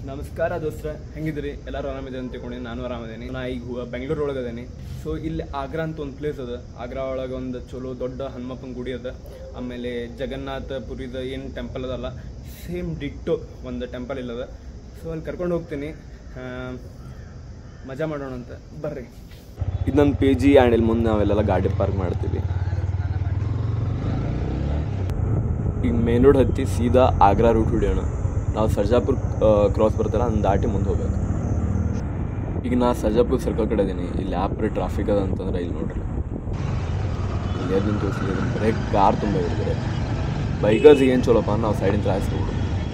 ನಮಸ್ಕಾರ ದೋಸ್ತ್ರ ಹೆಂಗಿದ್ರಿ ಎಲ್ಲರೂ ಆರಾಮಿದೆ ಅಂತ ತಿಳ್ಕೊಂಡು ನಾನು ಆರಾಮಿದ್ದೀನಿ ನಾ ಈಗ ಬೆಂಗಳೂರು ಒಳಗೆ ಅದೇನಿ ಸೊ ಇಲ್ಲಿ ಆಗ್ರಾ ಅಂತ ಒಂದು ಪ್ಲೇಸ್ ಅದ ಆಗ್ರಾ ಒಳಗೆ ಒಂದು ಚಲೋ ದೊಡ್ಡ ಹನುಮಪ್ಪನ ಗುಡಿ ಅದ ಆಮೇಲೆ ಜಗನ್ನಾಥ ಪುರಿದ ಏನು ಟೆಂಪಲ್ ಅದಲ್ಲ ಸೇಮ್ ಡಿಟ್ಟೋ ಒಂದು ಟೆಂಪಲ್ ಇಲ್ಲದ ಸೊ ಅಲ್ಲಿ ಕರ್ಕೊಂಡು ಹೋಗ್ತೀನಿ ಆ, ಮಜಾ ಮಾಡೋಣ ಅಂತ ಬರ್ರಿ ಇದು ನನ್ನ ಪಿ ಜಿ ಆ್ಯಂಡ್ ಇಲ್ಲಿ ಮುಂದೆ ನಾವೆಲ್ಲ ಗಾಡಿ ಪಾರ್ಕ್ ಮಾಡ್ತೀವಿ ಈಗ ಮೇನ್ ರೋಡ್ ಹತ್ತಿ ಸೀದಾ ಆಗ್ರಾ ರೂಟ್ ಹಿಡಿಯೋಣ ನಾವು ಸರ್ಜಾಪುರ್ ಕ್ರಾಸ್ ಬರ್ತಾರ ಅದನ್ನ ದಾಟಿ ಮುಂದೆ ಹೋಗ್ಬೇಕು ಈಗ ನಾ ಸರ್ಜಾಪುರ್ ಸರ್ಕಲ್ ಕಡೆ ಇದೀನಿ ಇಲ್ಲಿ ಆ್ಯಪ್ ಟ್ರಾಫಿಕ್ ಅದ ಅಂತಂದ್ರೆ ಇಲ್ಲಿ ನೋಡ್ರಿ ಇಲ್ಲಿ ಎದ್ದು ತೋರಿಸಿದ್ರೆ ಬರೀ ಕಾರ್ ತುಂಬ ಇರ್ತಾರೆ ಬೈಕರ್ಸ್ ಏನು ಚಲೋಪ್ಪ ನಾವು ಸೈಡಿಂದ ರಾಯಿಸ್ಬಿಡು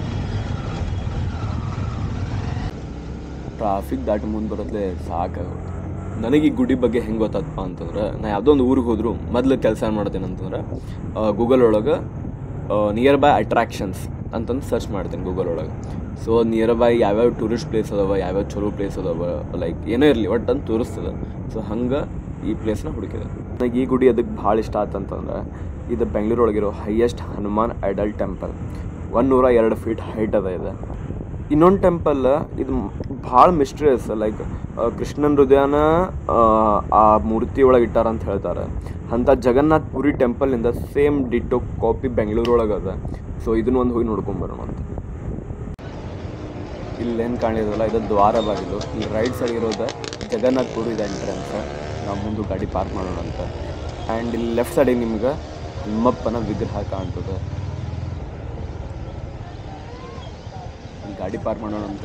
ಟ್ರಾಫಿಕ್ ದಾಟಿ ಮುಂದೆ ಬರೋದ್ಲೆ ಸಾಕಾಗುತ್ತೆ ನನಗೆ ಈ ಗುಡಿ ಬಗ್ಗೆ ಹೆಂಗೆ ಗೊತ್ತಾತಪ್ಪ ಅಂತಂದ್ರೆ ನಾ ಯಾವುದೋ ಒಂದು ಊರಿಗೆ ಹೋದ್ರು ಮೊದಲು ಕೆಲಸ ಏನು ಮಾಡ್ತೀನಿ ಅಂತಂದ್ರೆ ಗೂಗಲ್ ಒಳಗೆ ನಿಯರ್ ಬೈ ಅಟ್ರಾಕ್ಷನ್ಸ್ ಅಂತಂದು ಸರ್ಚ್ ಮಾಡ್ತೀನಿ ಗೂಗಲ್ ಒಳಗೆ ಸೊ ನಿಯರ್ ಬೈ ಯಾವ್ಯಾವ ಟೂರಿಸ್ಟ್ ಪ್ಲೇಸ್ ಅದಾವ ಯಾವ್ಯಾವ ಚಲೋ ಪ್ಲೇಸ್ ಅದಾವ ಲೈಕ್ ಏನೋ ಇರಲಿ ಒಟ್ಟು ಅಂತ ತೋರಿಸ್ತದೆ ಸೊ ಹಂಗೆ ಈ ಪ್ಲೇಸ್ನ ಹುಡುಕಿದೆ ನನಗೆ ಈ ಗುಡಿ ಅದಕ್ಕೆ ಭಾಳ ಇಷ್ಟ ಆತಂತಂದ್ರೆ ಇದು ಬೆಂಗಳೂರೊಳಗಿರೋ ಹೈಯೆಸ್ಟ್ ಹನುಮಾನ್ ಐಡಲ್ ಟೆಂಪಲ್ ಒನ್ನೂರ ಎರಡು ಫೀಟ್ ಹೈಟ್ ಅದ ಇದೆ ಇನ್ನೊಂದು ಟೆಂಪಲ್ ಇದು ಭಾಳ ಮಿಸ್ಟ್ರಿಯಸ್ ಲೈಕ್ ಕೃಷ್ಣನ ಹೃದಯನ ಆ, ಆ ಮೂರ್ತಿ ಒಳಗೆ ಇಟ್ಟಾರ ಅಂತ ಹೇಳ್ತಾರೆ ಅಂಥ ಜಗನ್ನಾಥ್ ಪುರಿ ಟೆಂಪಲ್ನಿಂದ ಸೇಮ್ ಡಿಟ್ಟೋ ಕಾಪಿ ಬೆಂಗಳೂರೊಳಗೆ ಅದ ಸೊ ಇದನ್ನ ಒಂದು ಹೋಗಿ ನೋಡ್ಕೊಂಬರೋಣ ಅಂತ ಇಲ್ಲೇನು ಕಾಣಿರೋದಲ್ಲ ಇದು ದ್ವಾರ ಬಾಗಿಲು ಇಲ್ಲಿ ರೈಟ್ ಸೈಡ್ ಇರೋದು ಜಗನ್ನಾಥ್ ಪುರಿ ಇದೆ ಎಂಟ್ರೆನ್ಸ್ ನಾವು ಮುಂದೆ ಗಾಡಿ ಪಾರ್ಕ್ ಮಾಡೋಣ ಅಂತ ಆ್ಯಂಡ್ ಇಲ್ಲಿ ಲೆಫ್ಟ್ ಸೈಡಿಗೆ ನಿಮ್ಗೆ ಹನುಮಪ್ಪನ ವಿಗ್ರಹ ಕಾಣ್ತದೆ ಅಲ್ಲಿ ಗಾಡಿ ಪಾರ್ಕ್ ಮಾಡೋಣ ಅಂತ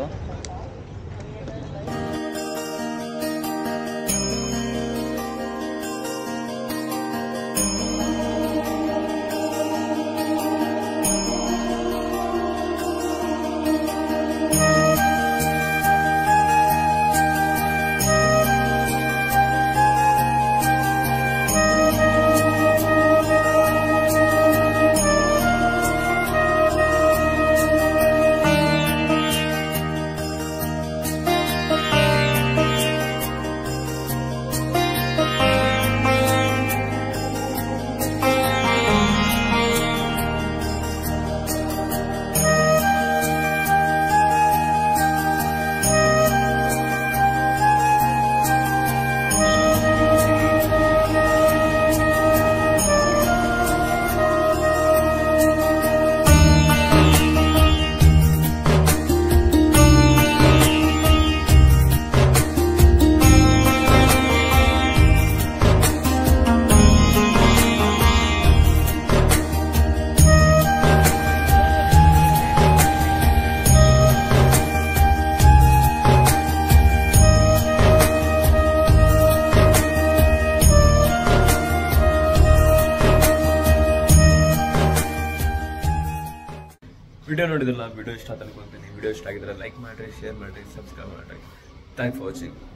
ವಿಡಿಯೋ ನೋಡಿದ್ರಲ್ಲ ವಿಡಿಯೋ ಇಷ್ಟ ಅಂತ ಅನ್ಕೊಂತೀನಿ ವಿಡಿಯೋ ಇಷ್ಟ ಆಗಿದ್ರೆ ಲೈಕ್ ಮಾಡಿರಿ ಶೇರ್ ಮಾಡಿರಿ ಸಬ್ಸ್ಕ್ರೈಬ್ ಮಾಡಿರಿ ಥ್ಯಾಂಕ್ಸ್ ಫಾರ್ ವಾಚಿಂಗ್